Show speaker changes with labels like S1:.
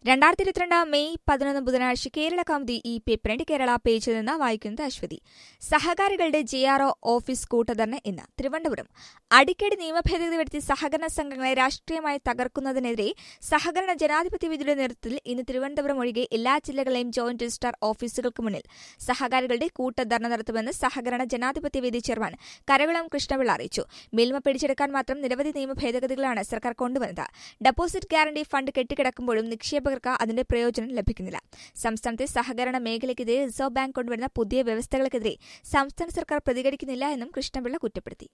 S1: രണ്ടായിരത്തി ഇരുപത്തിരണ്ട് മെയ് പതിനൊന്ന് ബുധനാഴ്ച കേരള കൗമുദി ഈ പേപ്പറിന്റെ കേരള പേജിൽ നിന്ന് വായിക്കുന്നത് അശ്വതി സഹകാരികളുടെ ജെ ആർ ഒ ഓഫീസ് കൂട്ടധർണ ഇന്ന് തിരുവനന്തപുരം അടിക്കടി നിയമഭേദഗതി വരുത്തി സഹകരണ സംഘങ്ങളെ രാഷ്ട്രീയമായി തകർക്കുന്നതിനെതിരെ സഹകരണ ജനാധിപത്യ വിധിയുടെ നേതൃത്വത്തിൽ ഇന്ന് തിരുവനന്തപുരം ഒഴികെ എല്ലാ ജില്ലകളിലെയും ജോയിന്റ് രജിസ്ട്രാർ ഓഫീസുകൾക്ക് മുന്നിൽ സഹകാരികളുടെ കൂട്ടധർണ നടത്തുമെന്ന് സഹകരണ ജനാധിപത്യ വേദി ചെയർമാൻ കരവിളം കൃഷ്ണപിള്ള അറിയിച്ചു മേൽമ പിടിച്ചെടുക്കാൻ മാത്രം നിരവധി നിയമ ഭേദഗതികളാണ് സർക്കാർ കൊണ്ടുവന്നത് ഡെപ്പോസിറ്റ് ഗ്യാരണ്ടി ഫണ്ട് കെട്ടിക്കിടക്കുമ്പോഴും നിക്ഷേപകർക്ക് അതിന്റെ പ്രയോജനം ലഭിക്കുന്നില്ല സംസ്ഥാനത്തെ സഹകരണ മേഖലയ്ക്കെതിരെ റിസർവ് ബാങ്ക് കൊണ്ടുവരുന്ന പുതിയ വ്യവസ്ഥകൾക്കെതിരെ സംസ്ഥാന സർക്കാർ പ്രതികരിക്കുന്നില്ല എന്നും കൃഷ്ണപിള്ള കുറ്റപ്പെടുത്തി